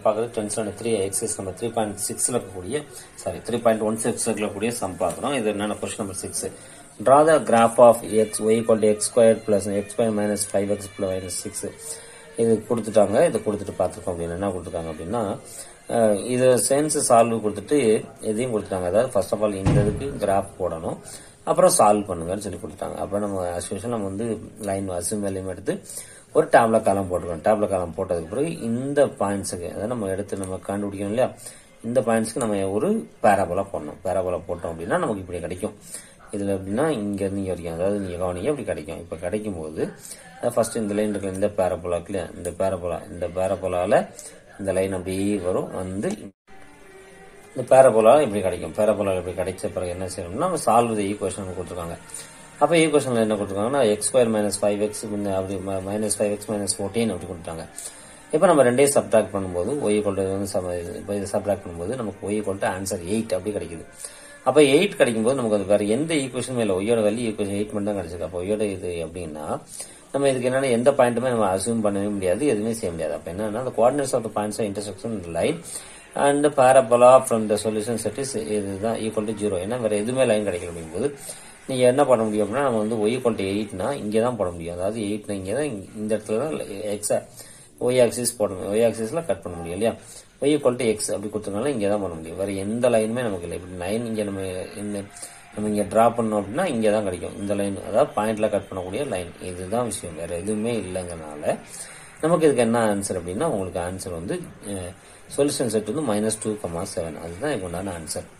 பார்க்குறது twenty seven three exercise number three point சிக்ஸில் இருக்கக்கூடிய sorry three point one six இருக்கக்கூடிய சம் பார்க்குறோம் இது என்னென்ன question number six draw the graph of x y equal to x square plus x square minus five x plus minus six இது கொடுத்துட்டாங்க இது கொடுத்துட்டு பார்த்துருக்கோம் அப்படின்னு என்ன கொடுத்துருக்காங்க அப்படின்னா அஹ், இது சென்ஸ் சால்வ் கொடுத்துட்டு இதையும் கொடுத்துட்டாங்க அதாவது ஃபர்ஸ்ட் ஆஃப் ஆல் இந்த இதுக்கு கிராஃப் போடணும் அப்புறம் சால்வ் பண்ணுங்கன்னு சொல்லி கொடுத்தாங்க அப்போ நம்ம அஸ்யூஷன் நம்ம வந்து லைன் அசிம் வேல்யூம் எடுத்து ஒரு டேப்ல காலம் போட்டுக்கணும் டேப்ல காலம் போட்டதுக்கு பிறகு இந்த பாயிண்ட்ஸுக்கு அதாவது நம்ம எடுத்து நம்ம கண்டுபிடிக்கணும் இல்லையா இந்த பாயிண்ட்ஸ்க்கு நம்ம ஒரு பேராபோலா போடணும் பேராபோலா போட்டோம் அப்படின்னா நமக்கு இப்படி கிடைக்கும் இதுல எப்படின்னா இங்க இருந்து இங்க வரைக்கும் அதாவது நீங்க கவனிங்க இப்படி கிடைக்கும் இப்ப கிடைக்கும் போது ஃபர்ஸ்ட் இந்த லைன் இருக்கு இந்த பேரபோலாக்கு இல்லையா இந்த பேரபோலா இந்த பேரபோலால இந்த லைன் அப்படியே வரும் வந்து இந்த பேரபோலா இப்படி கிடைக்கும் பேரபோலா இப்படி கிடைச்ச பிறகு என்ன செய்யணும்னா நம்ம சால்வ் த ஈக்குவேஷன் கொடுத்துருக்காங்க அப்போ ஈக்குவேஷன்ல என்ன கொடுத்துருக்காங்கன்னா x square minus five x அப்படி minus five x minus fourteen அப்படி கொடுத்தாங்க இப்போ நம்ம ரெண்டையும் சப்ட்ராக்ட் பண்ணும்போது ஒய் கொண்டு வந்து சம இப்போ இதை சப்ட்ராக்ட் பண்ணும்போது நமக்கு ஒய் கொண்டு ஆன்சர் எயிட் அப்படி கிடைக்குது அப்போ எயிட் கிடைக்கும்போது நமக்கு அது வேற எந்த ஈக்குவேஷனுமே இல்லை ஒய்யோட வேல்யூ ஈக்குவேஷன் எயிட் மட்டும் தான் கிடைச்சிருக்கு அப்போ ஒய்யோட இது அப்படின்னா நம்ம இதுக்கு என்னன்னா எந்த பாயிண்ட்டுமே நம்ம அசியூம் பண்ணவே முடியாது எதுவுமே செய்ய முடியாது அப்போ என்னன்னா the coordinates of the points intersection line and parabola from the solution set is இதுதான் ஈக்குவல் டு ஜீரோ ஏன்னா வேற எதுவுமே லைன் கிடைக்கல அப்படிங்கும்போது நீங்க என்ன பண்ண முடியும் அப்படின்னா நம்ம வந்து ஒய் ஈக்குவல் டு எயிட்னா இங்கே தான் போட முடியும் அதாவது எயிட்னா இங்கே தான் இந்த இடத்துல தான் எக்ஸா ஒய் ஆக்சிஸ் போட முடியும் ஒய் ஆக்சிஸ்ல கட் பண்ண முடியும் இல்லையா ஒய் ஈக்குவல் டு எக்ஸ் அப்படி கொடுத்தனால இங்கே தான் பண்ண முடியும் வேற எந்த லைனுமே நமக்கு இல்லை இப்படி லைன் இங்கே நம்ம இந்த நம்ம இங்கே டிரா பண்ணோம் அப்படின்னா இங்கே தான் கிடைக்கும் இந்த லைன் அதாவது பாயிண்ட்ல கட் பண்ணக்கூடிய லைன் இதுதான் விஷயம் வேற எதுவுமே இல்லைங்கனால நமக்கு இதுக்கு என்ன ஆன்சர் அப்படின்னா உங்களுக்கு ஆன்சர் வந்து சொல்யூஷன் செட் வந்து மைனஸ் டூ கமா செவன் அதுதான் இதுக்கு உண்டான ஆன்சர்